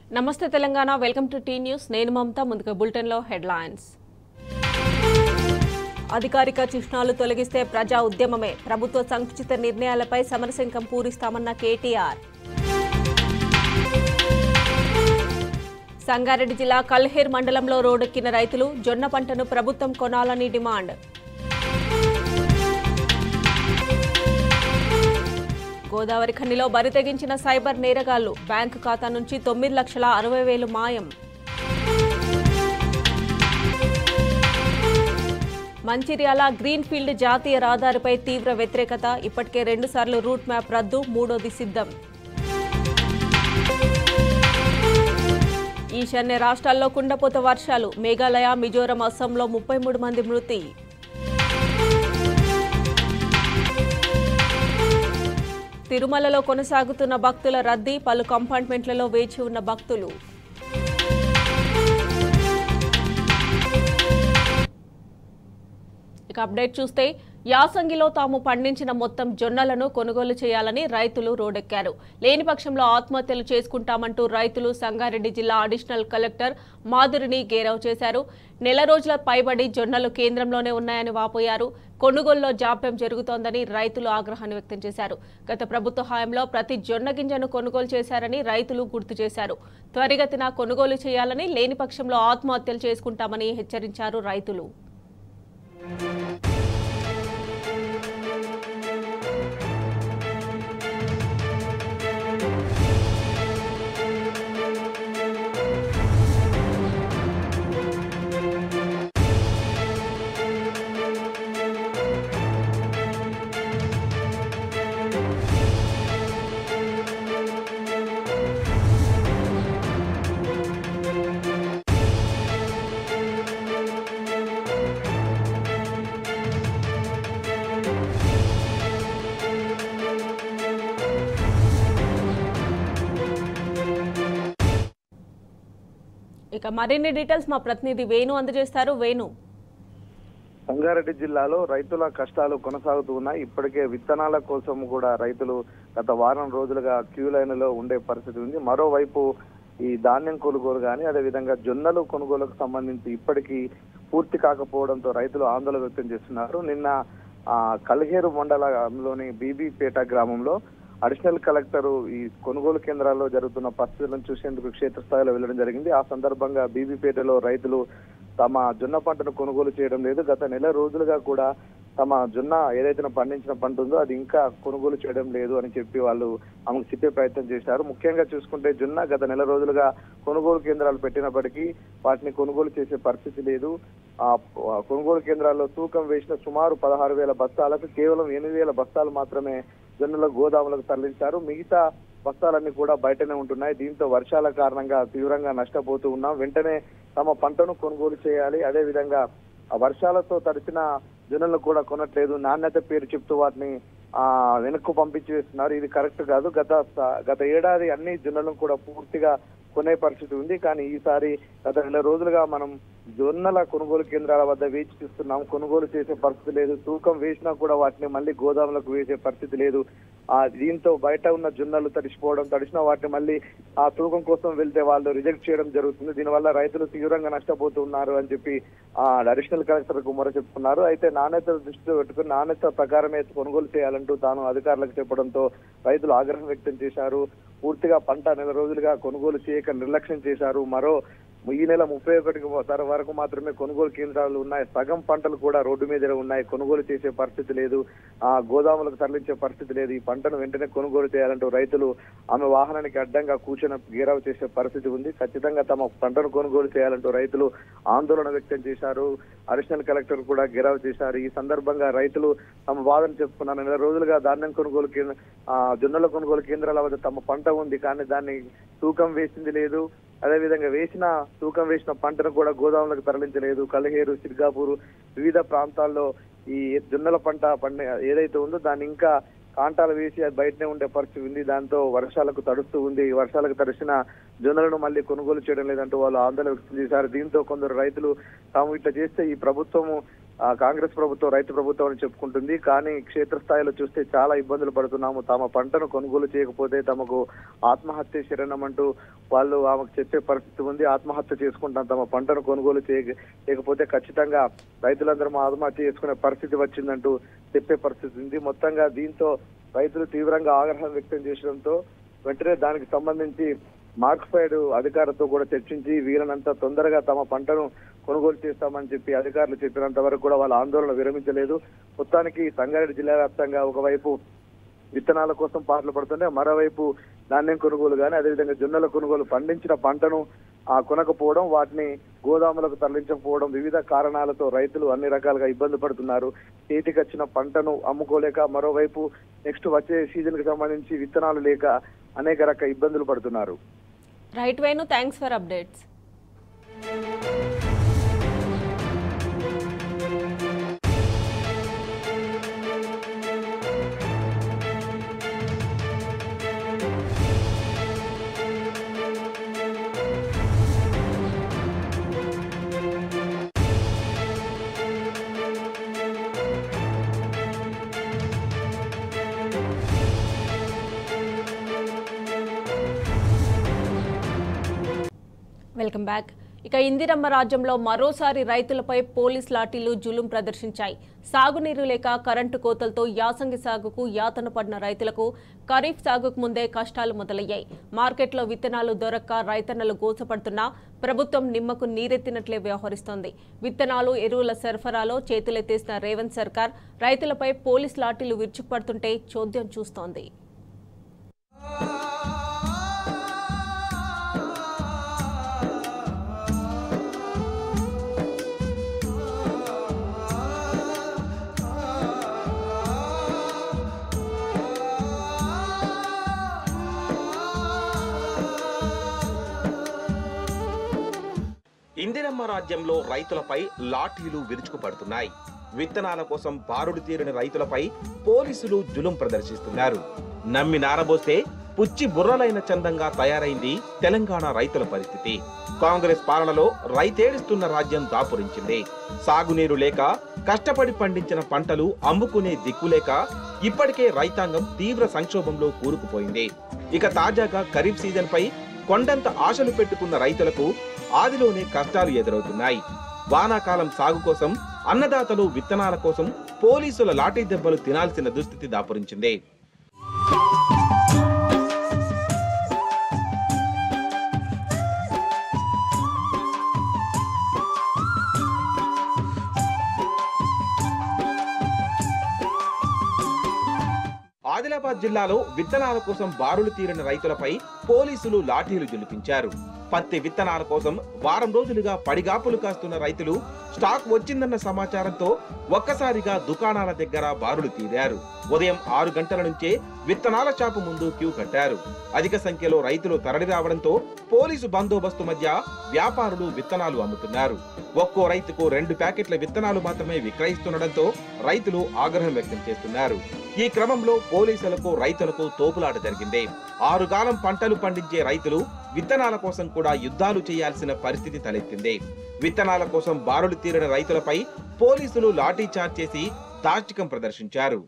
నమస్తే Telangana welcome to T news నేను మమత ముందుగా బులెటిన్లో హెడ్లైన్స్ అధికారిక చిహ్నాలు తొలగిస్తే ప్రజా ఉద్యమమే ప్రభుత్వ సంకుచిత నిర్ణయాలపై సమరశంకం పూరిస్తామన్న కేటీఆర్ సంగారెడ్డి జిల్లా కల్హేర్ మండలంలో రోడ్డెక్కిన రైతులు జొన్న పంటను ప్రభుత్వం కొనాలని డిమాండ్ గోదావరి ఖండిలో బరి తెగించిన సైబర్ నేరగాళ్లు బ్యాంకు ఖాతా నుంచి తొమ్మిది లక్షల అరవై వేలు మాయం మంచిర్యాల గ్రీన్ఫీల్డ్ జాతీయ రహదారిపై తీవ్ర వ్యతిరేకత ఇప్పటికే రెండుసార్లు రూట్ మ్యాప్ రద్దు మూడోది సిద్ధం ఈశాన్య రాష్ట్రాల్లో కుండపోత వర్షాలు మేఘాలయ మిజోరం అస్సాంలో ముప్పై మూడు మంది మృతి తిరుమలలో కొనసాగుతున్న భక్తుల రద్దీ పలు కంపార్ట్మెంట్లలో వేచి ఉన్న భక్తులు ఇక అప్డేట్ చూస్తే యాసంగిలో తాము పండించిన మొత్తం జొన్నలను కొనుగోలు చేయాలని రైతులు రోడ్డెక్కారు లేని పక్షంలో ఆత్మహత్యలు చేసుకుంటామంటూ రైతులు సంగారెడ్డి జిల్లా అడిషనల్ కలెక్టర్ మాధురిని గేరావ్ చేశారు నెల రోజుల పైబడి జొన్నలు కేంద్రంలోనే ఉన్నాయని వాపోయారు కొనుగోలులో జాప్యం జరుగుతోందని రైతులు ఆగ్రహాన్ని వ్యక్తం చేశారు గత ప్రభుత్వ హయాంలో ప్రతి జొన్న గింజను కొనుగోలు చేశారని రైతులు గుర్తు చేశారు త్వరిగతిన కొనుగోలు చేయాలని లేని పక్షంలో ఆత్మహత్యలు చేసుకుంటామని హెచ్చరించారు రైతులు ఇక మరిన్ని డీటెయిల్స్ మా ప్రతినిధి వేణు అందజేస్తారు వేణు సంగారెడ్డి జిల్లాలో రైతుల కష్టాలు కొనసాగుతూ ఉన్నాయి ఇప్పటికే విత్తనాల కోసం కూడా రైతులు గత వారం రోజులుగా క్యూ లైన్లో ఉండే పరిస్థితి ఉంది మరోవైపు ఈ ధాన్యం కొనుగోలు కానీ అదేవిధంగా జొన్నలు కొనుగోలుకు సంబంధించి ఇప్పటికీ పూర్తి కాకపోవడంతో రైతులు ఆందోళన వ్యక్తం చేస్తున్నారు నిన్న ఆ కల్హేరు మండలంలోని బీబీపేట గ్రామంలో అడిషనల్ కలెక్టర్ ఈ కొనుగోలు కేంద్రాల్లో జరుగుతున్న పరిస్థితులను చూసేందుకు క్షేత్రస్థాయిలో వెళ్ళడం జరిగింది ఆ సందర్భంగా బీబీపేటలో రైతులు తమ జొన్న పంటను కొనుగోలు చేయడం లేదు గత నెల రోజులుగా కూడా తమ జొన్న ఏదైతే పండించిన పంట ఉందో అది ఇంకా కొనుగోలు చేయడం లేదు అని చెప్పి వాళ్ళు ఆమెకు చెప్పే ప్రయత్నం చేశారు ముఖ్యంగా చూసుకుంటే జొన్న గత నెల రోజులుగా కొనుగోలు కేంద్రాలు పెట్టినప్పటికీ వాటిని కొనుగోలు చేసే పరిస్థితి లేదు ఆ ఆ కొనుగోలు కేంద్రాల్లో తూకం వేసిన సుమారు పదహారు వేల బస్తాలకు కేవలం ఎనిమిది వేల బస్తాలు మాత్రమే జొన్నల గోదాములకు తరలించారు మిగతా బస్తాలన్నీ కూడా బయటనే ఉంటున్నాయి దీంతో వర్షాల కారణంగా తీవ్రంగా నష్టపోతూ ఉన్నాం వెంటనే తమ పంటను కొనుగోలు చేయాలి అదే విధంగా ఆ వర్షాలతో తడిసిన జొన్నలు కూడా కొనట్లేదు నాణ్యత పేరు చెప్తూ వాటిని ఆ వెనక్కు పంపించి వేస్తున్నారు ఇది కరెక్ట్ కాదు గత స- గత ఏడాది అన్ని జొన్నలను కూడా పూర్తిగా కొనే పరిస్థితి ఉంది కానీ ఈసారి గత నెల రోజులుగా మనం జొన్నల కొనుగోలు కేంద్రాల వద్ద వేచి చూస్తున్నాం కొనుగోలు చేసే పరిస్థితి లేదు తూకం వేసినా కూడా వాటిని మళ్ళీ గోదాములకు వేసే పరిస్థితి లేదు ఆ దీంతో బయట ఉన్న జొన్నలు తడిసిపోవడం తడిసిన వాటిని మళ్ళీ ఆ తూకం కోసం వెళ్తే వాళ్ళు రిజెక్ట్ చేయడం జరుగుతుంది దీనివల్ల రైతులు తీవ్రంగా నష్టపోతున్నారు అని చెప్పి ఆ అడిషనల్ కలెక్టర్ కు మొర చెప్తున్నారు అయితే నాణ్యత దృష్టిలో పెట్టుకుని నాణ్యత ప్రకారమే కొనుగోలు చేయాలంటూ తాను అధికారులకు చెప్పడంతో రైతులు ఆగ్రహం వ్యక్తం చేశారు పూర్తిగా పంట నెల రోజులుగా కొనుగోలు చేయక నిర్లక్ష్యం చేశారు మరో ఈ నెల ముప్పై ఒకటికి తర వరకు మాత్రమే కొనుగోలు కేంద్రాలు ఉన్నాయి సగం పంటలు కూడా రోడ్డు మీద ఉన్నాయి కొనుగోలు చేసే పరిస్థితి లేదు ఆ గోదాములకు తరలించే పరిస్థితి లేదు ఈ పంటను వెంటనే కొనుగోలు చేయాలంటూ రైతులు ఆమె వాహనానికి అడ్డంగా కూర్చొని గేరావు చేసే పరిస్థితి ఉంది ఖచ్చితంగా తమ పంటను కొనుగోలు చేయాలంటూ రైతులు ఆందోళన వ్యక్తం చేశారు అడిషనల్ కలెక్టర్ కూడా గెరావ్ చేశారు ఈ సందర్భంగా రైతులు తమ బాధను చెప్పుకున్నారు నెల రోజులుగా ధాన్యం కొనుగోలు కేంద్ర ఆ, జొన్నల కొనుగోలు కేంద్రాల వద్ద తమ పంట ఉంది కానీ దాన్ని తూకం వేసింది లేదు అదేవిధంగా వేసిన తూకం వేసిన పంటను కూడా గోదాములకు తరలించలేదు కలహేరు సిర్గాపూర్ వివిధ ప్రాంతాల్లో ఈ జొన్నల పంట పండ ఏదైతే ఉందో దాన్ని ఇంకా కాంటాలు వేసి అది బయటనే ఉండే పరిస్థితి ఉంది దాంతో వర్షాలకు తడుస్తూ ఉంది ఈ వర్షాలకు తడిసిన జొన్నలను మళ్ళీ కొనుగోలు చేయడం లేదంటూ వాళ్ళు ఆందోళన వ్యక్తం చేశారు దీంతో కొందరు రైతులు తాము ఇట్లా చేస్తే ఈ ప్రభుత్వము ఆ, కాంగ్రెస్ ప్రభుత్వం రైతు ప్రభుత్వం అని చెప్పుకుంటుంది కానీ క్షేత్రస్థాయిలో చూస్తే చాలా ఇబ్బందులు పడుతున్నాము తమ పంటను కొనుగోలు చేయకపోతే తమకు ఆత్మహత్య శరణం అంటూ వాళ్ళు ఆమెకు చెప్పే పరిస్థితి ఉంది ఆత్మహత్య చేసుకుంటాం తమ పంటను కొనుగోలు చేయ చేయకపోతే ఖచ్చితంగా రైతులందరూ ఆత్మహత్య చేసుకునే పరిస్థితి వచ్చిందంటూ చెప్పే పరిస్థితి ఉంది మొత్తంగా దీంతో రైతులు తీవ్రంగా ఆగ్రహం వ్యక్తం చేయడంతో వెంటనే దానికి సంబంధించి మార్క్ఫైడ్ అధికారులతో కూడా చర్చించి వీలనంత తొందరగా తమ పంటను కొనుగోలు చేస్తామని చెప్పి అధికారులు చెప్పినంత వరకు కూడా వాళ్ళ ఆందోళన విరమించలేదు మొత్తానికి సంగారెడ్డి జిల్లా వ్యాప్తంగా ఒకవైపు విత్తనాల కోసం పాటలు పడుతుంటే మరోవైపు ధాన్యం కొనుగోలు కానీ అదేవిధంగా జొన్నల కొనుగోలు పండించిన పంటను ఆ కొనకపోవడం వాటిని గోదాములకు తరలించకపోవడం వివిధ కారణాలతో రైతులు అన్ని రకాలుగా ఇబ్బంది పడుతున్నారు చేతికి వచ్చిన పంటను అమ్ముకోలేక మరోవైపు నెక్స్ట్ వచ్చే సీజన్ కి సంబంధించి విత్తనాలు లేక అనేక రకాల ఇబ్బందులు పడుతున్నారు right Venu thanks for updates welcome back ఇక ఇందిరమ్మ రాజ్యంలో మరోసారి రైతులపై పోలీస్ లాఠీలు జులుం ప్రదర్శించాయి సాగునీరు లేక కరెంటు కోతలతో యాసంగి సాగుకు యాతన పడిన రైతులకు ఖరీఫ్ సాగుకు ముందే కష్టాలు మొదలయ్యాయి మార్కెట్లో విత్తనాలు దొరక్క రైతన్నలు గోసపడుతున్నా ప్రభుత్వం నిమ్మకు నీరెత్తినట్లే వ్యవహరిస్తోంది విత్తనాలు ఎరువుల సరఫరాలో చేతులెత్తేసిన రేవంత్ సర్కార్ రైతులపై పోలీస్ లాఠీలు విరుచుకుపడుతుంటే చోద్యం చూస్తోంది ఇందిరమ్మ రాజ్యంలో రైతులపై లాఠీలు విరుచుకుపడుతున్నాయి విత్తనాల కోసం బారుడు తీరిన రైతులపై పోలీసులు జులుం ప్రదర్శిస్తున్నారు నమ్మి నారబోస్తే పుచ్చి బుర్రలైన చందంగా తయారైంది తెలంగాణ రైతుల పరిస్థితి కాంగ్రెస్ పాలనలో రైతేడుస్తున్న రాజ్యం దాపురించింది సాగునీరు లేక కష్టపడి పండించిన పంటలు అమ్ముకునే దిక్కులేక ఇప్పటికే రైతాంగం తీవ్ర సంక్షోభంలో కూరుకుపోయింది ఇక తాజాగా ఖరీఫ్ సీజన్ పై కొండంత ఆశలు పెట్టుకున్న రైతులకు ఆదిలోనే కష్టాలు ఎదురవుతున్నాయి వానాకాలం సాగు కోసం అన్నదాతలు విత్తనాల కోసం పోలీసుల లాఠీ దెబ్బలు తినాల్సిన దుస్థితి దాపురించింది ఆదిలాబాద్ జిల్లాలో విత్తనాల కోసం బారులు తీరిన రైతులపై పోలీసులు లాఠీలు జులిపించారు పత్తి విత్తనాల కోసం వారం రోజులుగా పడిగాపులు కాస్తున్న రైతులు స్టాక్ వచ్చిందన్న సమాచారంతో ఒక్కసారిగా దుకాణాల దగ్గర బారులు తీరారు ఉదయం ఆరు గంటల నుంచే విత్తనాల షాపు ముందు క్యూ కట్టారు అధిక సంఖ్యలో రైతులు తరలి రావడంతో పోలీసు బందోబస్తు మధ్య వ్యాపారులు విత్తనాలు అమ్ముతున్నారు ఒక్కో రైతుకు రెండు ప్యాకెట్ల విత్తనాలు మాత్రమే విక్రయిస్తుండటంతో రైతులు ఆగ్రహం వ్యక్తం చేస్తున్నారు ఈ క్రమంలో పోలీసులకు రైతులకు తోపులాట జరిగింది ఆరుగాలం పంటలు పండించే రైతులు విత్తనాల కోసం కూడా యుద్ధాలు చేయాల్సిన పరిస్థితి తలెత్తింది విత్తనాల కోసం బారులు తీరిన రైతులపై పోలీసులు లాఠీ చార్జ్ చేసి దాష్టికం ప్రదర్శించారు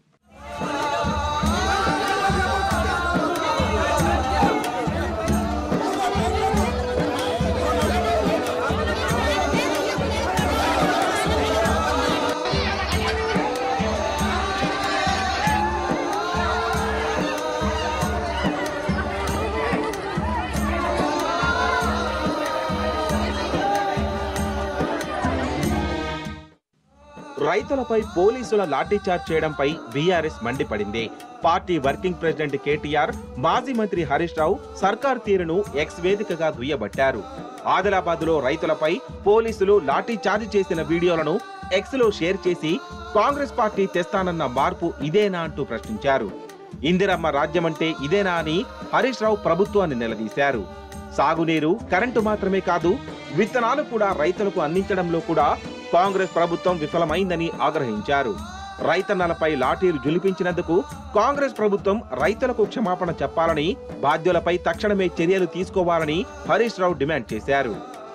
రైతులపై పోలీసుల లాఠీచార్జ్ చేయడంపై బీఆర్ఎస్ మండిపడింది పార్టీ వర్కింగ్ ప్రెసిడెంట్ కేటీఆర్ మాజీ మంత్రి హరీష్ రావు సర్కార్ తీరును ఎక్స్ వేదికగా దుయ్యబట్టారు ఆదిలాబాద్ లో రైతులపై పోలీసులు లాఠీచార్జ్ చేసిన వీడియోలను ఎక్స్ లో షేర్ చేసి కాంగ్రెస్ పార్టీ తెస్తానన్న మార్పు ఇదేనా అంటూ ప్రశ్నించారు ఇందిరమ్మ రాజ్యమంటే ఇదేనా అని హరీష్ రావు ప్రభుత్వాన్ని నిలదీశారు సాగునీరు కరెంటు మాత్రమే కాదు విత్తనాలు కూడా రైతులకు అందించడంలో కూడా కాంగ్రెస్ ప్రభుత్వం విఫలమైందని ఆగ్రహించారు రైతన్నలపై లాఠీలు జులిపించినందుకు కాంగ్రెస్ ప్రభుత్వం రైతులకు క్షమాపణ చెప్పాలని బాధ్యులపై తక్షణమే చర్యలు తీసుకోవాలని హరీష్ రావు డిమాండ్ చేశారు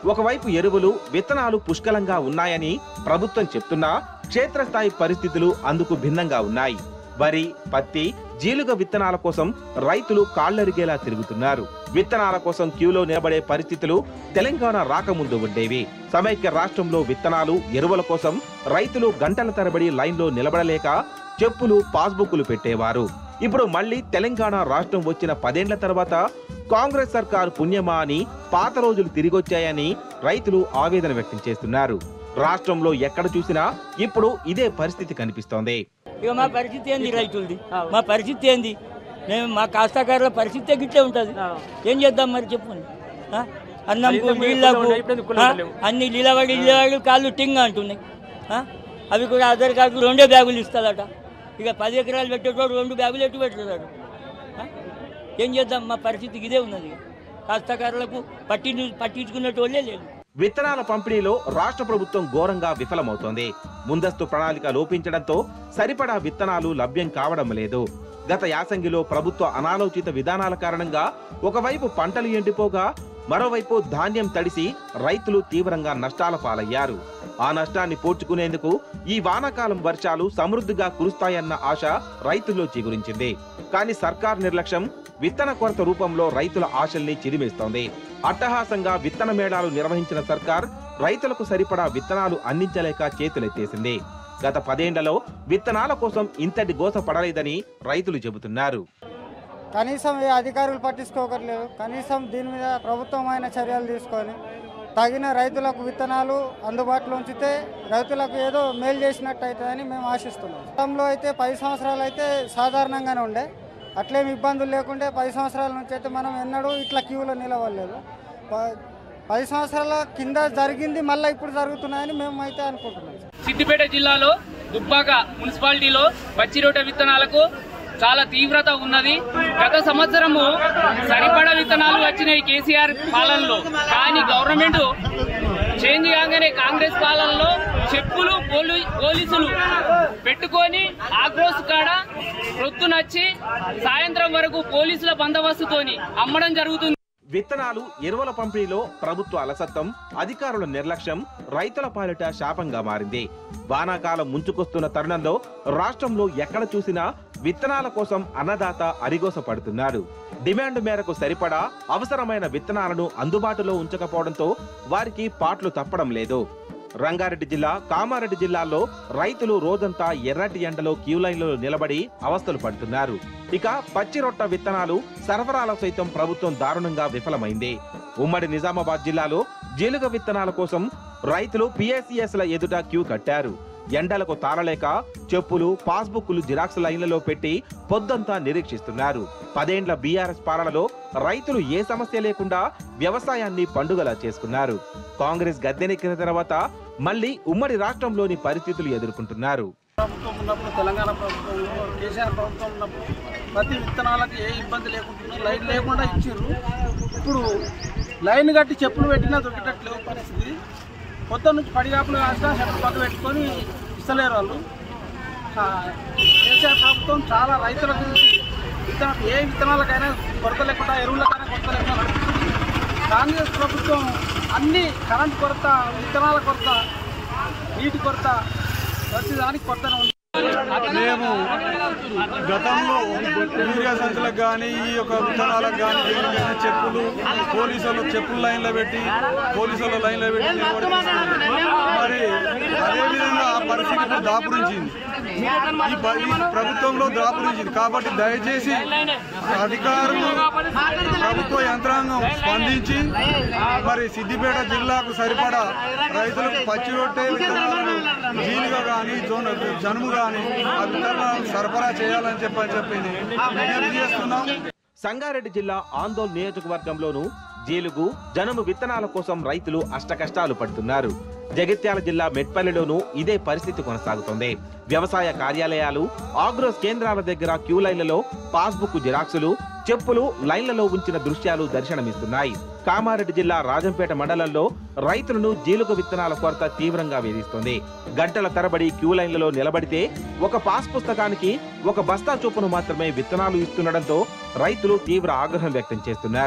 ఒకవైపు ఎరువులు విత్తనాలు పుష్కలంగా ఉన్నాయని ప్రభుత్వం చెప్తున్నా క్షేత్రస్థాయి పరిస్థితులు అందుకు భిన్నంగా ఉన్నాయి వరి పత్తి జీలుగ విత్తనాల కోసం రైతులు కాళ్లరిగేలా తిరుగుతున్నారు విత్తనాల కోసం క్యూలో నిలబడే పరిస్థితులు తెలంగాణ రాకముందు ఉండేవి సమైక్య రాష్ట్రంలో విత్తనాలు ఎరువుల కోసం రైతులు గంటల తరబడి లైన్లో నిలబడలేక చెప్పులు పాస్బుక్లు పెట్టేవారు ఇప్పుడు మళ్ళీ తెలంగాణ రాష్ట్రం వచ్చిన పదేండ్ల తర్వాత కాంగ్రెస్ సర్కారు పుణ్యమా అని పాత రోజులు తిరిగొచ్చాయని రైతులు ఆవేదన వ్యక్తం చేస్తున్నారు రాష్ట్రంలో ఎక్కడ చూసినా ఇప్పుడు ఇదే పరిస్థితి కనిపిస్తోంది ఇక మా పరిస్థితి ఏంది రైతులది మా పరిస్థితి ఏంది మేము మా కాస్తాకారుల పరిస్థితి గిట్లే ఉంటుంది ఏం చేద్దాం మరి చెప్పండి ఆ? అన్నంకు నీళ్ళకు ఆ? అన్ని నిలబడి నిలబడి కాళ్ళు టింగ్ అంటున్నాయి ఆ? అవి కూడా ఆధార్ కార్డు రెండే బ్యాగులు ఇస్తాడట ఇక పది ఎకరాలు పెట్టేటోడు రెండు బ్యాగులు ఎట్టు పెట్టుతాడు ఆ? ఏం చేద్దాం మా పరిస్థితి ఇదే ఉన్నది కాస్తాకారులకు పట్టి పట్టించుకునేటోళ్ళే లేదు విత్తనాల పంపిణీలో రాష్ట్ర ప్రభుత్వం ఘోరంగా విఫలమవుతోంది ముందస్తు ప్రణాళిక లోపించడంతో సరిపడా విత్తనాలు లభ్యం కావడం లేదు గత యాసంగిలో ప్రభుత్వ అనాలోచిత విధానాల కారణంగా ఒకవైపు పంటలు ఎండిపోగా మరోవైపు ధాన్యం తడిసి రైతులు తీవ్రంగా నష్టాల పాలయ్యారు ఆ నష్టాన్ని పూడ్చుకునేందుకు ఈ వానాకాలం వర్షాలు సమృద్ధిగా కురుస్తాయన్న ఆశ రైతుల్లో చిగురించింది కానీ సర్కార్ నిర్లక్ష్యం విత్తన కొరత రూపంలో రైతుల ఆశల్ని చిరిమేస్తోంది అట్టహాసంగా విత్తన మేళాలు నిర్వహించిన సర్కార్ రైతులకు సరిపడా విత్తనాలు అందించలేక చేతులెత్తేసింది గత పదేండ్లలో విత్తనాల కోసం ఇంతటి గోస పడలేదని రైతులు చెబుతున్నారు కనీసం ఏ అధికారులు పట్టించుకోకర్లేదు కనీసం దీని మీద ప్రభుత్వమైన చర్యలు తీసుకొని తగిన రైతులకు విత్తనాలు అందుబాటులో ఉంచితే రైతులకు ఏదో మేలు చేసినట్టు అవుతుందని మేము ఆశిస్తున్నాం గతంలో అయితే పది సంవత్సరాలు అయితే సాధారణంగానే ఉండే అట్లేమి ఇబ్బందులు లేకుంటే పది సంవత్సరాల నుంచి అయితే మనం ఎన్నడూ ఇట్లా క్యూలో నిలవలేదు ప- పది సంవత్సరాల కింద జరిగింది మళ్ళీ ఇప్పుడు జరుగుతున్నాయని మేము అయితే అనుకుంటున్నాం సిద్దిపేట జిల్లాలో దుబ్బాక మున్సిపాలిటీలో పచ్చిరొట్ట విత్తనాలకు చాలా తీవ్రత ఉన్నది గత సంవత్సరము సరిపడా విత్తనాలు వచ్చినాయి కేసీఆర్ పాలనలో కానీ గవర్నమెంట్ చేంజ్ కాగానే కాంగ్రెస్ పాలనలో చెప్పులు పోలీ పోలీసులు పెట్టుకొని ఆక్రోస్ కాడ ప్రొద్దునచ్చి సాయంత్రం వరకు పోలీసుల బందోబస్తుతోని అమ్మడం జరుగుతుంది విత్తనాలు ఎరువుల పంపిణీలో ప్రభుత్వ అలసత్వం అధికారుల నిర్లక్ష్యం రైతుల పాలిట శాపంగా మారింది వానాకాలం ముంచుకొస్తున్న తరుణంలో రాష్ట్రంలో ఎక్కడ చూసినా విత్తనాల కోసం అన్నదాత అరిగోస పడుతున్నారు డిమాండ్ మేరకు సరిపడా అవసరమైన విత్తనాలను అందుబాటులో ఉంచకపోవడంతో వారికి పాట్లు తప్పడం లేదు రంగారెడ్డి జిల్లా కామారెడ్డి జిల్లాల్లో రైతులు రోజంతా ఎర్రటి ఎండలో క్యూ లైన్లలో నిలబడి అవస్థలు పడుతున్నారు ఇక పచ్చి రొట్ట విత్తనాలు సరఫరాల సైతం ప్రభుత్వం దారుణంగా విఫలమైంది ఉమ్మడి నిజామాబాద్ జిల్లాలో జీలుగ విత్తనాల కోసం రైతులు పిఎస్సిఎస్ల ఎదుట క్యూ కట్టారు ఎండలకు తాళలేక చెప్పులు పాస్బుక్లు జిరాక్స్ లైన్లలో పెట్టి పొద్దంతా నిరీక్షిస్తున్నారు పదేండ్ల బీఆర్ఎస్ పాలనలో రైతులు ఏ సమస్య లేకుండా వ్యవసాయాన్ని పండుగలా చేసుకున్నారు కాంగ్రెస్ గద్దెనెక్కిన తర్వాత మళ్ళీ ఉమ్మడి రాష్ట్రంలోని పరిస్థితులు ఎదుర్కొంటున్నారు ప్రభుత్వం ఉన్నప్పుడు తెలంగాణ ప్రభుత్వంలో కేసీఆర్ ప్రభుత్వం ఉన్నప్పుడు ప్రతి విత్తనాలకు ఏ ఇబ్బంది లేకుండా లైన్ లేకుండా ఇచ్చిర్రు ఇప్పుడు లైన్ కట్టి చెప్పులు పెట్టినా దొరికేటట్లేవు పరిస్థితి పొద్దున్న నుంచి పడిగాపులు కాస్తా చెప్పులు పక్క పెట్టుకొని ఇస్తలేరు వాళ్ళు ఆ, కేసీఆర్ ప్రభుత్వం చాలా రైతుల గురించి విత్తనం ఏ విత్తనాలకైనా కొరత లేకుండా ఎరువులకైనా కొరత లేకుండా నడుపుతుంది కాంగ్రెస్ ప్రభుత్వం అన్ని కరెంట్ కొరత విత్తనాల కొరత నీటి కొరత ప్రతిదానికి కొరతనే ఉంది మేము గతంలో యూరియా సంచులకు కానీ ఈ యొక్క విత్తనాలకు కానీ దేనికైనా చెప్పులు పోలీసులు చెప్పులు లైన్లో పెట్టి పోలీసుల లైన్లో పెట్టి నిలబడి తీసుకున్నాం. మరి అదేవిధంగా ఆ పరిస్థితి ఇప్పుడు దాపురించింది ఈ ప- ఈ ప్రభుత్వంలో దాపురించింది కాబట్టి దయచేసి అధికారులు ప్రభుత్వ యంత్రాంగం స్పందించి మరి సిద్దిపేట జిల్లాకు సరిపడా రైతులకు పచ్చి రొట్టె విత్తనాలను జీలుగా కానీ జోన జనుము కానీ ఆ విత్తనాలను సరఫరా చేయాలని చెప్పని చెప్పి విజ్ఞప్తి చేస్తున్నాం సంగారెడ్డి జిల్లా ఆందోళ్ నియోజకవర్గంలోనూ జీలుగు జనుము విత్తనాల కోసం రైతులు అష్టకష్టాలు పడుతున్నారు జగిత్యాల జిల్లా మెట్పల్లిలోనూ ఇదే పరిస్థితి కొనసాగుతోంది వ్యవసాయ కార్యాలయాలు ఆగ్రోస్ కేంద్రాల దగ్గర క్యూ లైన్లలో పాస్బుక్ జిరాక్సులు చెప్పులు లైన్లలో ఉంచిన దృశ్యాలు దర్శనమిస్తున్నాయి కామారెడ్డి జిల్లా రాజంపేట మండలంలో రైతులను జీలుగు విత్తనాల కొరత తీవ్రంగా వేధిస్తుంది గంటల తరబడి క్యూ లైన్లలో నిలబడితే ఒక పాస్ పుస్తకానికి ఒక బస్తా చొప్పున మాత్రమే విత్తనాలు ఇస్తుండటంతో రైతులు తీవ్ర ఆగ్రహం వ్యక్తం చేస్తున్నారు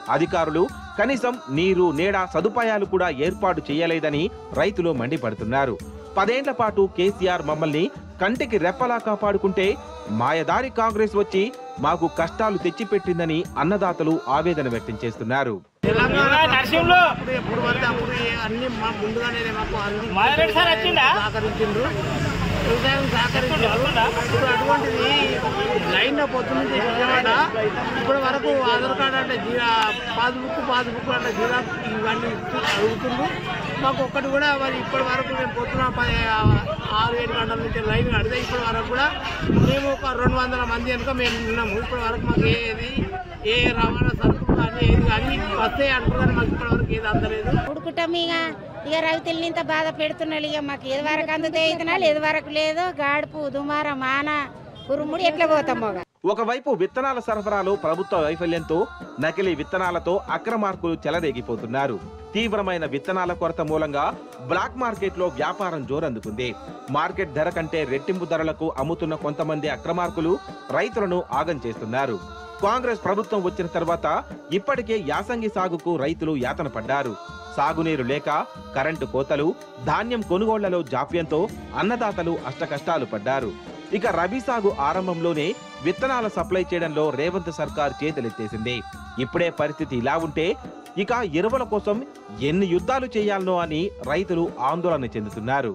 అధికారులు కనీసం నీరు నీడ సదుపాయాలు కూడా ఏర్పాటు చేయలేదని రైతులు మండిపడుతున్నారు పదేండ్ల పాటు కేసీఆర్ మమ్మల్ని కంటికి రెప్పలా కాపాడుకుంటే మాయదారి కాంగ్రెస్ వచ్చి మాకు కష్టాలు తెచ్చిపెట్టిందని అన్నదాతలు ఆవేదన వ్యక్తం చేస్తున్నారు నరసింహులు ఎప్పుడు పడితే అప్పుడు అన్ని మా ముందుగానే మాకు అన్ని మాధవరెడ్డి సార్ వచ్చిందా సహకరించిండ్రు వ్యవసాయం సహకరించారు ఇప్పుడు అటువంటిది లైన్ పొద్దున్న విజయవాడ ఇప్పటి వరకు ఆధార్ కార్డు అంటే జీరా పాస్బుక్ పాస్బుక్ అంటే జీరా ఇవన్నీ ఇస్తూ అడుగుతుండ్రు మాకు ఒక్కటి కూడా మరి ఇప్పటి వరకు మేము పొద్దున పది ఆరు ఏడు గంటల నుంచి లైన్ కడితే ఇప్పటి వరకు కూడా మేము ఒక రెండు వందల మంది కనుక మేము ఉన్నాము ఇప్పటి వరకు మాకు ఏది ఏ రవాణా సరుకులు కానీ ఏది కానీ వస్తాయి అంటారు కానీ మాకు ఇప్పటి వరకు ఏది అందలేదు ఉడుకుటాం ఇక ఇక రైతుల్ని ఇంత బాధ పెడుతున్నాడు ఇక మాకు ఏది వరకు అందుతే ఇతనాలు ఏది వరకు లేదు గాడుపు దుమార మాన ఉరుముడు ఎట్లా పోతాం మొగ ఒకవైపు విత్తనాల సరఫరాలో ప్రభుత్వ వైఫల్యంతో నకిలీ విత్తనాలతో అక్రమార్కులు చెలరేగిపోతున్నారు తీవ్రమైన విత్తనాల కొరత మూలంగా బ్లాక్ మార్కెట్ లో వ్యాపారం జోరందుకుంది మార్కెట్ ధర కంటే రెట్టింపు ధరలకు అమ్ముతున్న కొంతమంది అక్రమార్కులు రైతులను ఆగం చేస్తున్నారు కాంగ్రెస్ ప్రభుత్వం వచ్చిన తర్వాత ఇప్పటికే యాసంగి సాగుకు రైతులు యాతన పడ్డారు సాగునీరు లేక కరెంటు కోతలు ధాన్యం కొనుగోళ్లలో జాప్యంతో అన్నదాతలు అష్టకష్టాలు పడ్డారు ఇక రబీ సాగు ఆరంభంలోనే విత్తనాల సప్లై చేయడంలో రేవంత్ సర్కార్ చేతులెత్తేసింది ఇప్పుడే పరిస్థితి ఇలా ఉంటే ఇక ఎరువుల కోసం ఎన్ని యుద్ధాలు చేయాలనో అని రైతులు ఆందోళన చెందుతున్నారు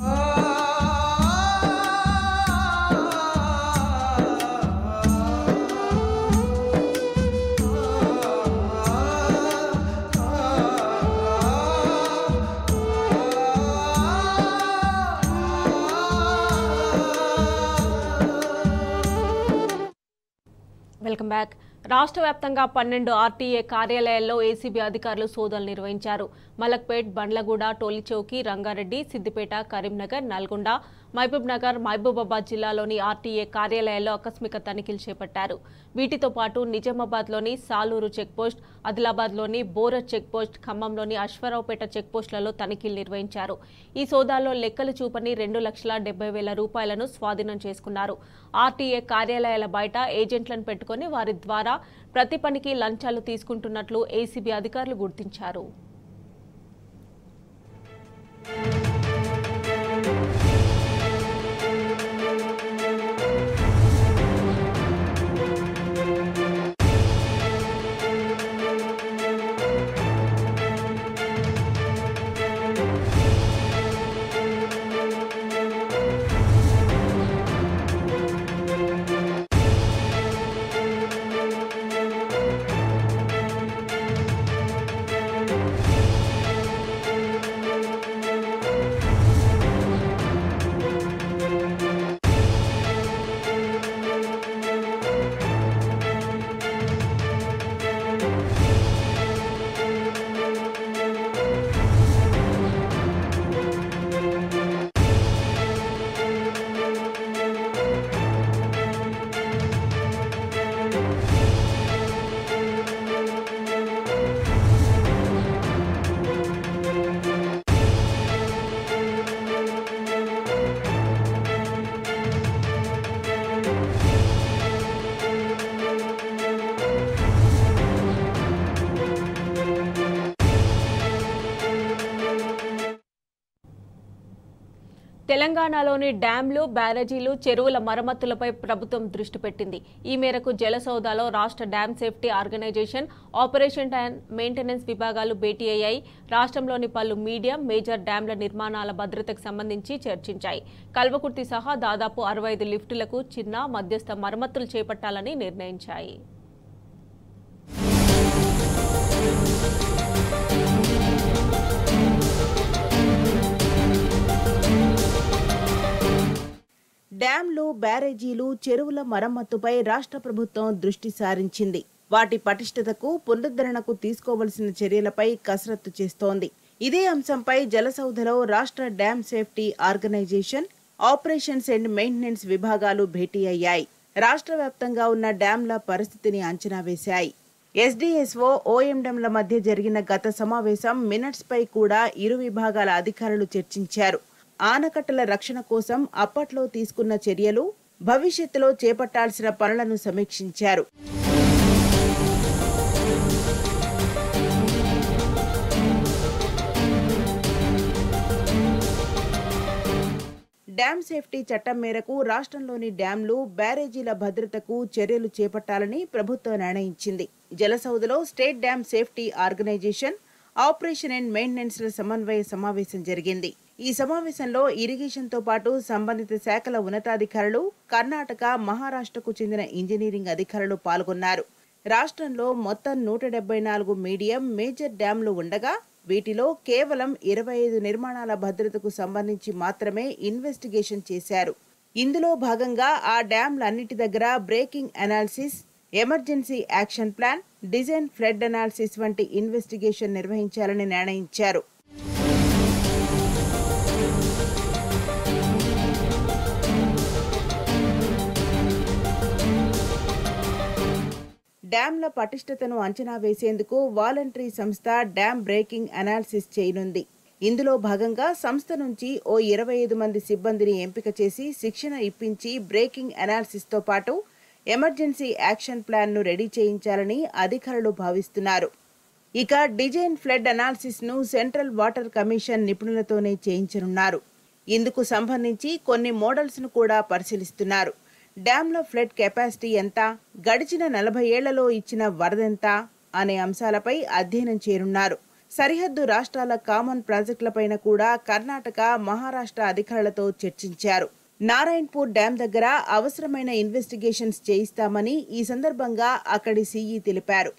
వెల్కమ్ బ్యాక్ రాష్ట్ర వ్యాప్తంగా పన్నెండు ఆర్టీఏ కార్యాలయాల్లో ఏసీబీ అధికారులు సోదాలు నిర్వహించారు మలక్పేట్ బండ్లగూడ టోలిచౌకి రంగారెడ్డి సిద్దిపేట కరీంనగర్ నల్గొండ మహబూబ్ నగర్ మహబూబాబాద్ జిల్లాలోని ఆర్టీఏ కార్యాలయాల్లో ఆకస్మిక తనిఖీలు చేపట్టారు వీటితో పాటు నిజామాబాద్లోని సాలూరు చెక్పోస్ట్ ఆదిలాబాద్లోని బోరత్ చెక్పోస్ట్ ఖమ్మంలోని అశ్వరావుపేట చెక్పోస్టులలో తనిఖీలు నిర్వహించారు ఈ సోదాల్లో లెక్కలు చూపని రెండు లక్షల డెబ్బై వేల రూపాయలను స్వాధీనం చేసుకున్నారు ఆర్టీఏ కార్యాలయాల బయట ఏజెంట్లను పెట్టుకుని వారి ద్వారా ప్రతి పనికి లంచాలు తీసుకుంటున్నట్లు ఏసీబీ అధికారులు గుర్తించారు తెలంగాణలోని డ్యాంలు బ్యారేజీలు చెరువుల మరమ్మతులపై ప్రభుత్వం దృష్టి పెట్టింది ఈ మేరకు జలసౌదాలో రాష్ట్ర dam safety organisation operation and maintenance విభాగాలు భేటీ అయ్యాయి రాష్ట్రంలోని పలు మీడియం మేజర్ డ్యాంల నిర్మాణాల భద్రతకు సంబంధించి చర్చించాయి కల్వకుర్తి సహా దాదాపు అరవై ఐదు లిఫ్టులకు చిన్న మధ్యస్థ మరమ్మతులు చేపట్టాలని నిర్ణయించాయి డ్యాంలు బ్యారేజీలు చెరువుల మరమ్మతుపై రాష్ట్ర ప్రభుత్వం దృష్టి సారించింది వాటి పటిష్టతకు పునరుద్ధరణకు తీసుకోవలసిన చర్యలపై కసరత్తు చేస్తోంది ఇదే అంశంపై జలసౌధలో రాష్ట్ర dam safety organisation operations and maintenance విభాగాలు భేటీ అయ్యాయి రాష్ట్ర వ్యాప్తంగా ఉన్న డ్యాంల పరిస్థితిని అంచనా వేశాయి ఎస్డీఎస్ఓ ఓఎండంల మధ్య జరిగిన గత సమావేశం మినట్స్ పై కూడా ఇరు విభాగాల అధికారులు చర్చించారు ఆనకట్టల రక్షణ కోసం అప్పట్లో తీసుకున్న చర్యలు భవిష్యత్తులో చేపట్టాల్సిన పనులను సమీక్షించారు డ్యాం సేఫ్టీ చట్టం మేరకు రాష్ట్రంలోని డ్యాంలు బ్యారేజీల భద్రతకు చర్యలు చేపట్టాలని ప్రభుత్వం నిర్ణయించింది జలసౌదలో state dam safety organisation operation and maintenance సమన్వయ సమావేశం జరిగింది ఈ సమావేశంలో ఇరిగేషన్ తో పాటు సంబంధిత శాఖల ఉన్నతాధికారులు కర్ణాటక మహారాష్ట్రకు చెందిన ఇంజనీరింగ్ అధికారులు పాల్గొన్నారు రాష్ట్రంలో మొత్తం నూట డెబ్బై నాలుగు మీడియం మేజర్ డ్యాంలు ఉండగా వీటిలో కేవలం ఇరవై ఐదు నిర్మాణాల భద్రతకు సంబంధించి మాత్రమే ఇన్వెస్టిగేషన్ చేశారు ఇందులో భాగంగా ఆ డ్యాంలన్నిటి దగ్గర breaking analysis emergency action plan design flood analysis వంటి ఇన్వెస్టిగేషన్ నిర్వహించాలని నిర్ణయించారు డ్యాంల పటిష్టతను అంచనా వేసేందుకు వాలంటరీ సంస్థ డ్యాం బ్రేకింగ్ అనాలిసిస్ చేయనుంది ఇందులో భాగంగా సంస్థ నుంచి ఓ ఇరవై ఐదు మంది సిబ్బందిని ఎంపిక చేసి శిక్షణ ఇప్పించి బ్రేకింగ్ అనాలిసిస్ తో పాటు ఎమర్జెన్సీ యాక్షన్ ప్లాన్ ను రెడీ చేయించాలని అధికారులు భావిస్తున్నారు ఇక డిజైన్ ఫ్లడ్ అనాలిసిస్ ను సెంట్రల్ వాటర్ కమిషన్ నిపుణులతోనే చేయించనున్నారు ఇందుకు సంబంధించి కొన్ని మోడల్స్ ను కూడా పరిశీలిస్తున్నారు డ్యాంల ఫ్లడ్ కెపాసిటీ ఎంత గడిచిన నలభై ఏళ్లలో ఇచ్చిన వరదెంత అనే అంశాలపై అధ్యయనం చేరున్నారు సరిహద్దు రాష్ట్రాల కామన్ ప్రాజెక్టులపైన కూడా కర్ణాటక మహారాష్ట్ర అధికారులతో చర్చించారు నారాయణపూర్ డ్యాం దగ్గర అవసరమైన ఇన్వెస్టిగేషన్స్ చేయిస్తామని ఈ సందర్భంగా అక్కడి సీఈ తెలిపారు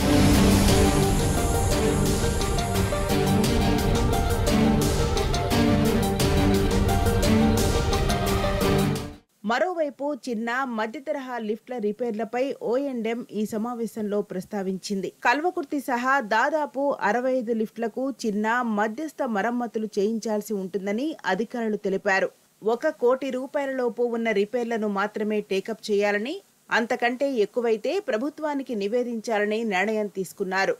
మరోవైపు చిన్న మధ్య తరహా లిఫ్ట్ల రిపేర్లపై ఓఎండ్ఎం ఈ సమావేశంలో ప్రస్తావించింది కల్వకుర్తి సహా దాదాపు అరవై ఐదు లిఫ్ట్లకు చిన్న మధ్యస్థ మరమ్మతులు చేయించాల్సి ఉంటుందని అధికారులు తెలిపారు ఒక కోటి రూపాయలలోపు ఉన్న రిపేర్లను మాత్రమే టేకప్ చేయాలని అంతకంటే ఎక్కువైతే ప్రభుత్వానికి నివేదించాలని నిర్ణయం తీసుకున్నారు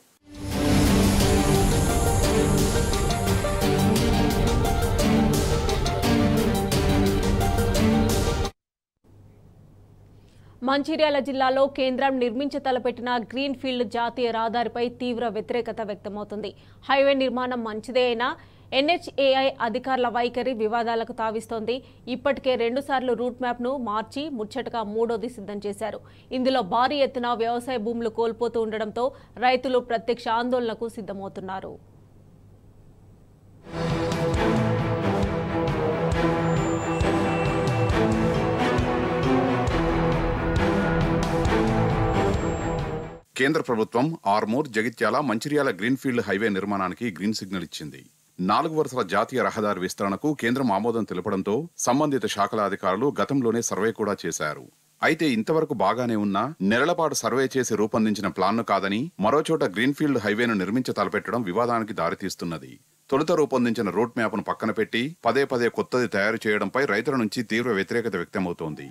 మంచిర్యాల జిల్లాలో కేంద్రం నిర్మించ తలపెట్టిన గ్రీన్ ఫీల్డ్ జాతీయ రహదారిపై తీవ్ర వ్యతిరేకత వ్యక్తమవుతుంది హైవే నిర్మాణం మంచిదే అయినా ఎన్హెచ్ఏఐ అధికారుల వైఖరి వివాదాలకు తావిస్తోంది ఇప్పటికే రెండుసార్లు రూట్ మ్యాప్ను మార్చి ముచ్చటగా మూడోది సిద్ధం చేశారు ఇందులో భారీ ఎత్తున వ్యవసాయ భూములు కోల్పోతూ ఉండడంతో రైతులు ప్రత్యక్ష ఆందోళనకు సిద్ధమవుతున్నారు కేంద్ర ప్రభుత్వం ఆర్మూర్ జగిత్యాల మంచిర్యాల గ్రీన్ఫీల్డ్ హైవే నిర్మాణానికి గ్రీన్ సిగ్నల్ ఇచ్చింది నాలుగు వరుసల జాతీయ రహదారి విస్తరణకు కేంద్రం ఆమోదం తెలపడంతో సంబంధిత శాఖల అధికారులు గతంలోనే సర్వే కూడా చేశారు అయితే ఇంతవరకు బాగానే ఉన్నా నెలలపాటు సర్వే చేసి రూపొందించిన ప్లాన్ను కాదని మరోచోట గ్రీన్ఫీల్డ్ హైవేను నిర్మించ తలపెట్టడం వివాదానికి దారితీస్తున్నది తొలుత రూపొందించిన రూట్ మ్యాప్ను పక్కన పెట్టి పదే పదే కొత్తది తయారు చేయడంపై రైతుల నుంచి తీవ్ర వ్యతిరేకత వ్యక్తమవుతోంది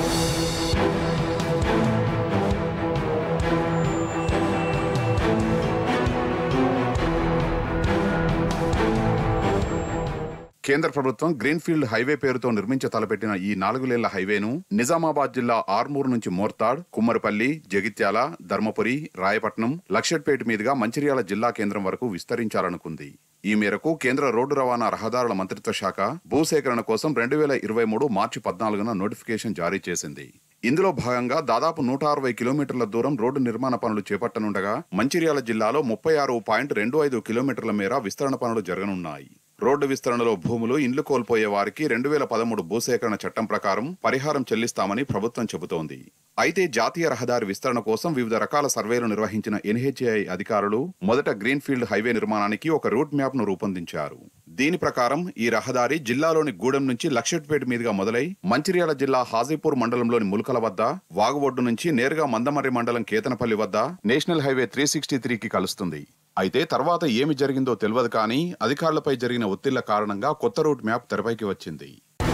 కేంద్ర ప్రభుత్వం గ్రీన్ఫీల్డ్ హైవే పేరుతో నిర్మించ తలపెట్టిన ఈ నాలుగు లేన్ల హైవేను నిజామాబాద్ జిల్లా ఆర్మూర్ నుంచి మోర్తాడ్ కుమ్మరిపల్లి జగిత్యాల ధర్మపురి రాయపట్నం లక్షట్పేట మీదుగా మంచిర్యాల జిల్లా కేంద్రం వరకు విస్తరించాలనుకుంది ఈ మేరకు కేంద్ర రోడ్డు రవాణా రహదారుల మంత్రిత్వ శాఖ భూసేకరణ కోసం రెండు వేల ఇరవై మూడు మార్చి పద్నాలుగున నోటిఫికేషన్ జారీ చేసింది ఇందులో భాగంగా దాదాపు నూట అరవై కిలోమీటర్ల దూరం రోడ్డు నిర్మాణ పనులు చేపట్టనుండగా మంచిర్యాల జిల్లాలో ముప్పై ఆరు పాయింట్ రెండు ఐదు కిలోమీటర్ల మేర విస్తరణ పనులు జరగనున్నాయి రోడ్డు విస్తరణలో భూములు ఇండ్లు కోల్పోయే వారికి రెండు వేల పదమూడు భూసేకరణ చట్టం ప్రకారం పరిహారం చెల్లిస్తామని ప్రభుత్వం చెబుతోంది అయితే జాతీయ రహదారి విస్తరణ కోసం వివిధ రకాల సర్వేలు నిర్వహించిన ఎన్హెచ్ఏఐ అధికారులు మొదట గ్రీన్ఫీల్డ్ హైవే నిర్మాణానికి ఒక రూట్ మ్యాప్ ను రూపొందించారు దీని ప్రకారం ఈ రహదారి జిల్లాలోని గూడెం నుంచి లక్షట్పేట మీదుగా మొదలై మంచిర్యాల జిల్లా హాజీపూర్ మండలంలోని ముల్కల వద్ద వాగుబొడ్డు నుంచి నేరుగా మందమర్రి మండలం కేతనపల్లి వద్ద నేషనల్ హైవే త్రీ సిక్స్టీ త్రీకి కలుస్తుంది అయితే తర్వాత ఏమి జరిగిందో తెలియదు కానీ అధికారులపై జరిగిన ఒత్తిళ్ల కారణంగా కొత్త రూట్ మ్యాప్ తెరపైకి వచ్చింది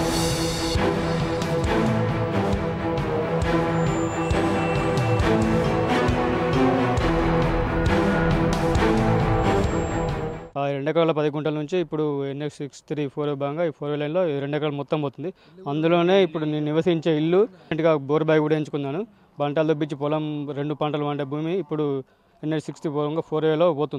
ఆ రెండు ఎకరాల పది గుంటల నుంచి ఇప్పుడు ఎన్ఎక్స్ సిక్స్ త్రీ ఫోర్ భాగంగా ఈ ఫోర్ లైన్లో ఈ రెండు ఎకరాలు మొత్తం పోతుంది అందులోనే ఇప్పుడు నేను నివసించే ఇల్లు ఇంటిగా బోర్ బాయ్ కూడా ఎంచుకున్నాను పంటలు దొబ్బించి పొలం రెండు పంటలు వండే భూమి ఇప్పుడు ఎన్ఎస్ సిక్స్టీ ఫోర్ ఫోర్ వేలో పోతుంది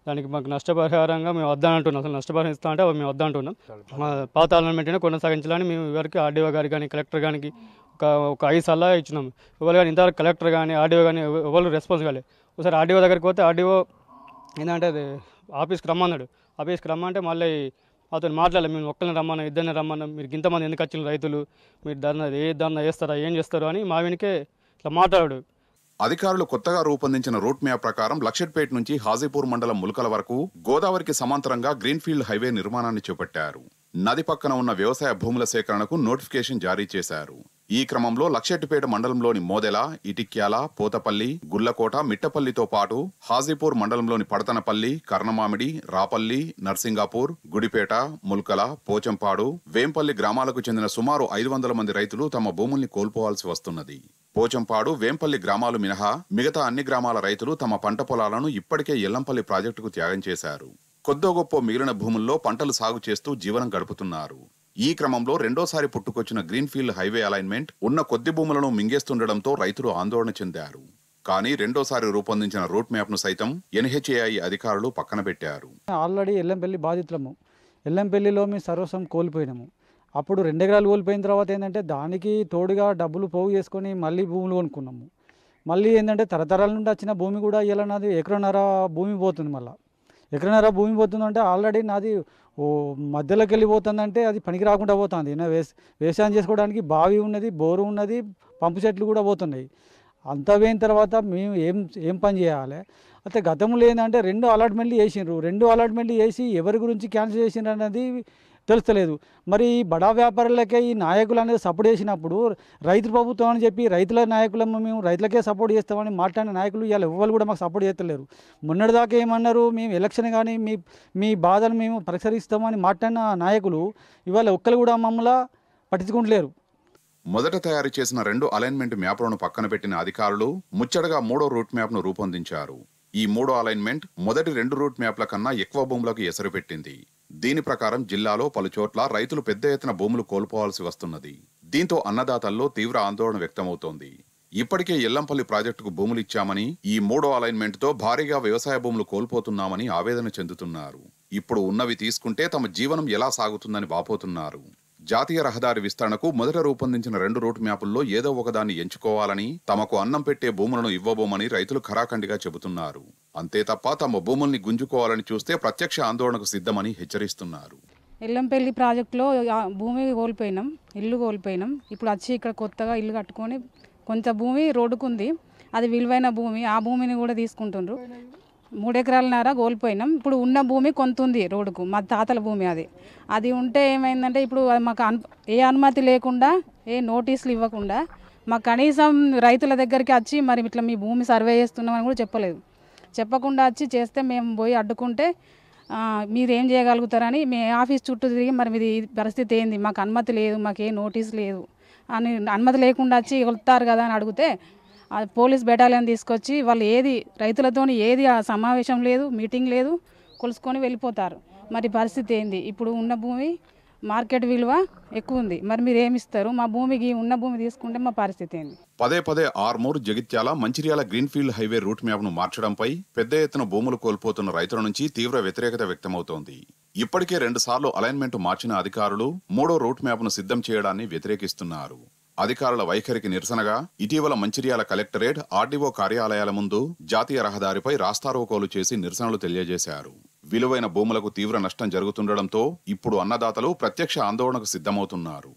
దానికి మాకు నష్టపరిహారంగా మేము వద్దంటున్నాం అసలు నష్టపరిహారం ఇస్తా అంటే మేము వద్దంటున్నాం మా పాత అలైన్మెంట్నే కొనసాగించాలని మేము ఎవరికి ఆర్డీఓ గారికి కానీ కలెక్టర్ గారికి ఒక ఒక ఐదు సలహా ఇచ్చినాం ఎవరు కానీ ఇంతవరకు కలెక్టర్ కానీ ఆర్డీఓ కానీ ఎవ- ఎవరు రెస్పాన్స్ కాలేదు ఒకసారి ఆర్డీఓ దగ్గరికి పోతే ఆర్డీఓ ఏంటంటే అది ఆఫీస్కి రమ్మన్నాడు ఆఫీస్కి రమ్మంటే మళ్ళీ అతను మాట్లాడలేదు మేము ఒక్కరిని రమ్మన్నాం ఇద్దరిని రమ్మన్నాం మీరు ఇంతమంది ఎందుకు వచ్చిన రైతులు మీరు ధర్నా ఏ ధర్నా చేస్తారా ఏం చేస్తారు అని మా వెనుకే ఇట్లా మాట్లాడాడు అధికారులు కొత్తగా రూపొందించిన రూట్ మ్యాప్ ప్రకారం లక్షట్పేట నుంచి హాజీపూర్ మండలం ములకల వరకు గోదావరికి సమాంతరంగా గ్రీన్ఫీల్డ్ హైవే నిర్మాణాన్ని చేపట్టారు నది పక్కన ఉన్న వ్యవసాయ భూముల సేకరణకు నోటిఫికేషన్ జారీ చేశారు ఈ క్రమంలో లక్షెట్టిపేట మండలంలోని మోదెల ఇటిక్యాల పోతపల్లి గుల్లకోట మిట్టపల్లితో పాటు హాజీపూర్ మండలంలోని పడతనపల్లి కర్ణమామిడి రాపల్లి నర్సింగాపూర్ గుడిపేట ముల్కల పోచంపాడు వేంపల్లి గ్రామాలకు చెందిన సుమారు ఐదు వందల మంది రైతులు తమ భూముల్ని కోల్పోవాల్సి వస్తున్నది పోచంపాడు వేంపల్లి గ్రామాలు మినహా మిగతా అన్ని గ్రామాల రైతులు తమ పంట పొలాలను ఇప్పటికే ఎల్లంపల్లి ప్రాజెక్టుకు త్యాగం చేశారు కొద్దో గొప్ప మిగిలిన భూముల్లో పంటలు సాగు చేస్తూ జీవనం గడుపుతున్నారు ఈ క్రమంలో రెండోసారి పుట్టుకొచ్చిన గ్రీన్ఫీల్డ్ హైవే అలైన్మెంట్ ఉన్న కొద్ది భూములను మింగేస్తుండటంతో రైతులు ఆందోళన చెందారు కానీ రెండోసారి రూపొందించిన రూట్ మ్యాప్ను సైతం ఎన్హెచ్ఏఐ అధికారులు పక్కన పెట్టారు ఆల్రెడీ ఎల్లంపల్లి బాధితులము ఎల్లంపల్లిలో మేము సర్వస్వం కోల్పోయినాము అప్పుడు రెండు ఎకరాలు కోల్పోయిన తర్వాత ఏంటంటే దానికి తోడుగా డబ్బులు పోగు చేసుకొని మళ్ళీ భూములు కొనుక్కున్నాము మళ్ళీ ఏంటంటే తరతరాల నుండి వచ్చిన భూమి కూడా ఇలా నాది ఎకరన్నర భూమి పోతుంది మళ్ళీ ఎకరన్నర భూమి పోతుందంటే ఆల్రెడీ నాది ఓ మధ్యలోకి వెళ్ళిపోతుందంటే అది పనికి రాకుండా పోతుంది నా వేస్ వ్యవసాయం చేసుకోవడానికి బావి ఉన్నది బోరు ఉన్నది పంపు చెట్లు కూడా పోతున్నాయి అంత పోయిన తర్వాత మేము ఏం ఏం పని చేయాలి అయితే గతంలో ఏంటంటే రెండు అలాట్మెంట్లు చేసిండ్రు రెండు అలాట్మెంట్లు చేసి ఎవరి గురించి క్యాన్సిల్ చేసిండ్రు అనేది తెలుస్తలేదు మరి ఈ బడా వ్యాపారులకే ఈ నాయకులు అనేది సపోర్ట్ చేసినప్పుడు రైతు ప్రభుత్వం అని చెప్పి రైతుల నాయకులము మేము రైతులకే సపోర్ట్ చేస్తామని మాట్లాడిన నాయకులు ఇవాళ ఎవ్వరు కూడా మాకు సపోర్ట్ చేస్తలేరు మొన్నటిదాకా ఏమన్నారు మేము ఎలక్షన్ కానీ మీ మీ బాధను మేము పరిసరిస్తామని మాట్లాడిన నాయకులు ఇవాళ ఒక్కరు కూడా మమ్మల్ని పట్టించుకుంటలేరు మొదట తయారు చేసిన రెండు అలైన్మెంట్ మ్యాప్లను పక్కన పెట్టిన అధికారులు ముచ్చటగా మూడో రూట్ మ్యాప్ను రూపొందించారు ఈ మూడో అలైన్మెంట్ మొదటి రెండు రూట్ మ్యాప్ల కన్నా ఎక్కువ భూములకు ఎసరు పెట్టింది దీని ప్రకారం జిల్లాలో పలుచోట్ల రైతులు పెద్ద ఎత్తున భూములు కోల్పోవాల్సి వస్తున్నది దీంతో అన్నదాతల్లో తీవ్ర ఆందోళన వ్యక్తమవుతోంది ఇప్పటికే ఎల్లంపల్లి ప్రాజెక్టుకు భూములు ఇచ్చామని ఈ మూడో అలైన్మెంట్ తో భారీగా వ్యవసాయ భూములు కోల్పోతున్నామని ఆవేదన చెందుతున్నారు ఇప్పుడు ఉన్నవి తీసుకుంటే తమ జీవనం ఎలా సాగుతుందని వాపోతున్నారు జాతీయ రహదారి విస్తరణకు మొదట రూపొందించిన రెండు రూట్ మ్యాపుల్లో ఏదో ఒకదాన్ని ఎంచుకోవాలని తమకు అన్నం పెట్టే భూములను ఇవ్వబోమని రైతులు ఖరాఖండిగా చెబుతున్నారు అంతే తప్ప తమ భూముల్ని గుంజుకోవాలని చూస్తే ప్రత్యక్ష ఆందోళనకు సిద్ధమని హెచ్చరిస్తున్నారు ఎల్లంపల్లి ప్రాజెక్టులో ఆ భూమి కోల్పోయినాం ఇల్లు కోల్పోయినాం ఇప్పుడు వచ్చి ఇక్కడ కొత్తగా ఇల్లు కట్టుకొని కొంత భూమి రోడ్డుకుంది అది విలువైన భూమి ఆ భూమిని కూడా తీసుకుంటుండ్రు మూడు ఎకరాలన్నర కోల్పోయినాం ఇప్పుడు ఉన్న భూమి కొంత ఉంది రోడ్డుకు మా తాతల భూమి అది అది ఉంటే ఏమైందంటే ఇప్పుడు అది మాకు అను ఏ అనుమతి లేకుండా ఏ నోటీసులు ఇవ్వకుండా మాకు కనీసం రైతుల దగ్గరికి వచ్చి మరి ఇట్లా మీ భూమి సర్వే చేస్తున్నామని కూడా చెప్పలేదు చెప్పకుండా వచ్చి చేస్తే మేము పోయి అడ్డుకుంటే ఆ, మీరు ఏం చేయగలుగుతారని మీ ఆఫీస్ చుట్టూ తిరిగి మరి మీది పరిస్థితి ఏంది మాకు అనుమతి లేదు మాకు ఏ నోటీస్ లేదు అని అనుమతి లేకుండా వచ్చి వెళ్తారు కదా అని అడిగితే ఆ పోలీస్ బెటాలియన్ తీసుకొచ్చి వాళ్ళు ఏది రైతులతోని ఏది ఆ సమావేశం లేదు మీటింగ్ లేదు కొలుసుకొని వెళ్ళిపోతారు మరి పరిస్థితి ఏంది ఇప్పుడు ఉన్న భూమి మార్కెట్ విలువ ఎక్కువ ఉంది మరి మీరు ఏమి ఇస్తారు మా భూమికి ఉన్న భూమి తీసుకుంటే మా పరిస్థితి ఏంది పదే పదే Armoor Jagtial Mancherial greenfield highway route మ్యాప్ను మార్చడంపై పెద్ద ఎత్తున భూములు కోల్పోతున్న రైతుల నుంచి తీవ్ర వ్యతిరేకత వ్యక్తమవుతోంది ఇప్పటికే రెండుసార్లు అలైన్మెంట్ మార్చిన అధికారులు మూడో రూట్ మ్యాప్ను సిద్ధం చేయడాన్ని వ్యతిరేకిస్తున్నారు అధికారుల వైఖరికి నిరసనగా ఇటీవల మంచిర్యాల కలెక్టరేట్ ఆర్డీఓ కార్యాలయాల ముందు జాతీయ రహదారిపై రాస్తారోకోలు చేసి నిరసనలు తెలియజేశారు విలువైన భూములకు తీవ్ర నష్టం జరుగుతుండటంతో ఇప్పుడు అన్నదాతలు ప్రత్యక్ష ఆందోళనకు సిద్ధమవుతున్నారు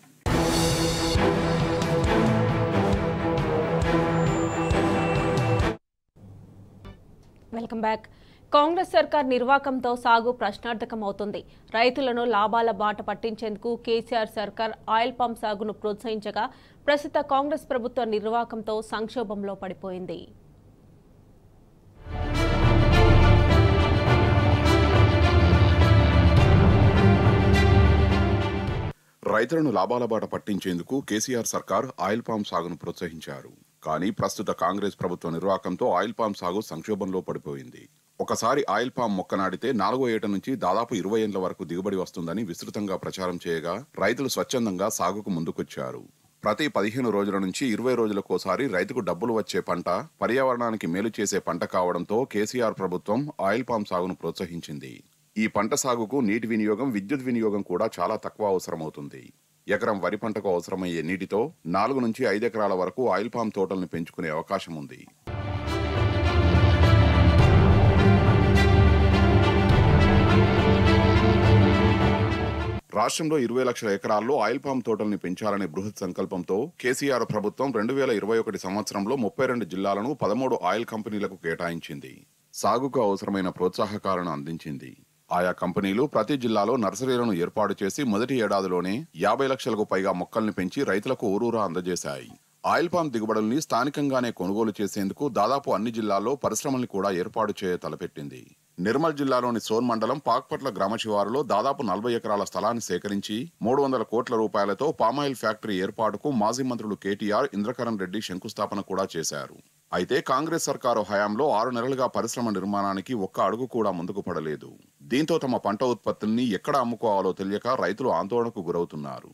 వెల్కమ్ బ్యాక్ కాంగ్రెస్ సర్కార్ నిర్వాకంతో సాగు ప్రశ్నార్థకం అవుతుంది రైతులను లాభాల బాట పట్టించేందుకు కేసీఆర్ సర్కార్ ఆయిల్ పంప్ సాగును ప్రోత్సహించగా ప్రస్తుత కాంగ్రెస్ ప్రభుత్వ నిర్వాకంతో సంక్షోభంలో పడిపోయింది రైతులను లాభాల బాట పట్టించేందుకు కేసీఆర్ సర్కార్ ఆయిల్ పామ్ సాగును ప్రోత్సహించారు కానీ ప్రస్తుత కాంగ్రెస్ ప్రభుత్వ నిర్వాకంతో ఆయిల్ పామ్ సాగు సంక్షోభంలో పడిపోయింది ఒకసారి ఆయిల్ పామ్ మొక్క నాటితే నాలుగో ఏట నుంచి దాదాపు ఇరవై ఏళ్ల వరకు దిగుబడి వస్తుందని విస్తృతంగా ప్రచారం చేయగా రైతులు స్వచ్ఛందంగా సాగుకు ముందుకొచ్చారు ప్రతి పదిహేను రోజుల నుంచి ఇరవై రోజులకోసారి రైతుకు డబ్బులు వచ్చే పంట పర్యావరణానికి మేలు చేసే పంట కావడంతో కేసీఆర్ ప్రభుత్వం ఆయిల్ పామ్ సాగును ప్రోత్సహించింది ఈ పంట సాగుకు నీటి వినియోగం విద్యుత్ వినియోగం కూడా చాలా తక్కువ అవసరమవుతుంది ఎకరం వరి పంటకు అవసరమయ్యే నీటితో నాలుగు నుంచి ఐదు ఎకరాల వరకు ఆయిల్ పామ్ తోటల్ని పెంచుకునే అవకాశం ఉంది రాష్ట్రంలో ఇరవై లక్షల ఎకరాల్లో ఆయిల్ పామ్ తోటల్ని పెంచాలనే బృహత్ సంకల్పంతో కేసీఆర్ ప్రభుత్వం రెండు వేల ఇరవై ఒకటి సంవత్సరంలో ముప్పై రెండు జిల్లాలను పదమూడు ఆయిల్ కంపెనీలకు కేటాయించింది సాగుకు అవసరమైన ప్రోత్సాహకాలను అందించింది ఆయా కంపెనీలు ప్రతి జిల్లాలో నర్సరీలను ఏర్పాటు చేసి మొదటి ఏడాదిలోనే యాభై లక్షలకు పైగా మొక్కల్ని పెంచి రైతులకు ఊరూరా అందజేశాయి ఆయిల్ పామ్ దిగుబడుల్ని స్థానికంగానే కొనుగోలు చేసేందుకు దాదాపు అన్ని జిల్లాల్లో పరిశ్రమల్ని కూడా ఏర్పాటు చేయ తలపెట్టింది నిర్మల్ జిల్లాలోని సోన్ మండలం పాక్పట్ల గ్రామ శివారులో దాదాపు నలభై ఎకరాల స్థలాన్ని సేకరించి మూడు వందల కోట్ల రూపాయలతో పామాయిల్ ఫ్యాక్టరీ ఏర్పాటుకు మాజీ మంత్రులు కేటీఆర్ ఇంద్రకరణ్ రెడ్డి శంకుస్థాపన కూడా చేశారు అయితే కాంగ్రెస్ సర్కారు హయాంలో ఆరు నెలలుగా పరిశ్రమ నిర్మాణానికి ఒక్క అడుగు కూడా ముందుకు పడలేదు దీంతో తమ పంట ఉత్పత్తుల్ని ఎక్కడ అమ్ముకోవాలో తెలియక రైతులు ఆందోళనకు గురవుతున్నారు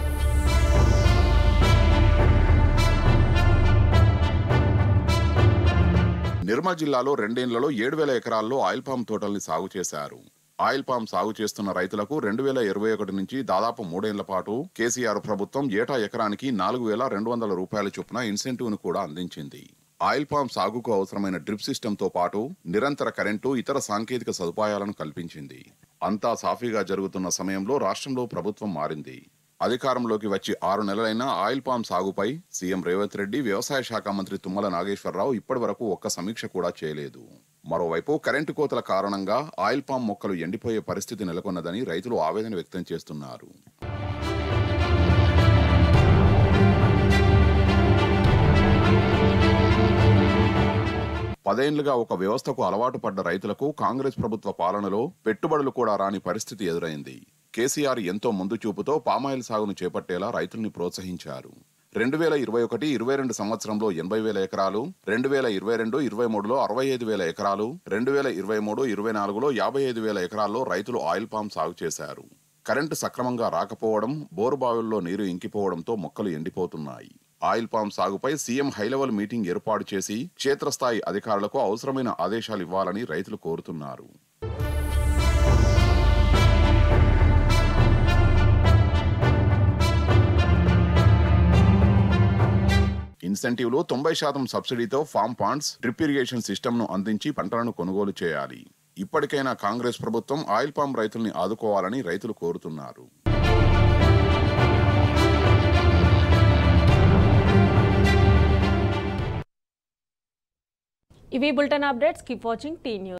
నిర్మల్ జిల్లాలో రెండేళ్లలో ఏడు వేల ఎకరాల్లో ఆయిల్ పామ్ తోటల్ని సాగు చేశారు ఆయిల్ పామ్ సాగు చేస్తున్న రైతులకు రెండు వేల ఇరవై ఒకటి నుంచి దాదాపు మూడేళ్ల పాటు కేసీఆర్ ప్రభుత్వం ఏటా ఎకరానికి నాలుగు వేల రెండు వందల రూపాయల చొప్పున ఇన్సెంటివ్ ను కూడా అందించింది ఆయిల్ పామ్ సాగుకు అవసరమైన డ్రిప్ సిస్టమ్ తో పాటు నిరంతర కరెంటు ఇతర సాంకేతిక సదుపాయాలను కల్పించింది అంతా సాఫీగా జరుగుతున్న సమయంలో రాష్ట్రంలో ప్రభుత్వం మారింది అధికారంలోకి వచ్చి ఆరు నెలలైనా ఆయిల్ పామ్ సాగుపై సీఎం రేవంత్ రెడ్డి వ్యవసాయ శాఖ మంత్రి తుమ్మల నాగేశ్వరరావు ఇప్పటి వరకు ఒక్క సమీక్ష కూడా చేయలేదు మరోవైపు కరెంటు కోతల కారణంగా ఆయిల్ పామ్ మొక్కలు ఎండిపోయే పరిస్థితి నెలకొన్నదని రైతులు ఆవేదన వ్యక్తం చేస్తున్నారు పదేండ్లుగా ఒక వ్యవస్థకు అలవాటు పడ్డ రైతులకు కాంగ్రెస్ ప్రభుత్వ పాలనలో పెట్టుబడులు కూడా రాని పరిస్థితి ఎదురైంది కేసీఆర్ ఎంతో ముందు చూపుతో పామాయిల్ సాగును చేపట్టేలా రైతుల్ని ప్రోత్సహించారు రెండు వేల ఇరవై ఒకటి ఇరవై రెండు సంవత్సరంలో ఎనభై వేల ఎకరాలు రెండు వేల ఇరవై రెండు ఇరవై మూడులో అరవై ఐదు వేల ఎకరాలు రెండు వేల ఇరవై మూడు ఇరవై నాలుగులో యాభై ఐదు వేల ఎకరాల్లో రైతులు ఆయిల్ పామ్ సాగు చేశారు కరెంటు సక్రమంగా రాకపోవడం బోరుబావుల్లో నీరు ఇంకిపోవడంతో మొక్కలు ఎండిపోతున్నాయి ఆయిల్ పామ్ సాగుపై సీఎం హైలెవల్ మీటింగ్ ఏర్పాటు చేసి క్షేత్రస్థాయి అధికారులకు అవసరమైన ఆదేశాలు ఇవ్వాలని రైతులు కోరుతున్నారు ఇన్సెంటివ్లు తొంభై శాతం సబ్సిడీతో ఫామ్ పాండ్స్ డ్రిప్ ఇరిగేషన్ సిస్టమ్ను అందించి పంటలను కొనుగోలు చేయాలి ఇప్పటికైనా కాంగ్రెస్ ప్రభుత్వం ఆయిల్ పామ్ రైతుల్ని ఆదుకోవాలని రైతులు కోరుతున్నారు ఇవి bulletin updates keep watching T news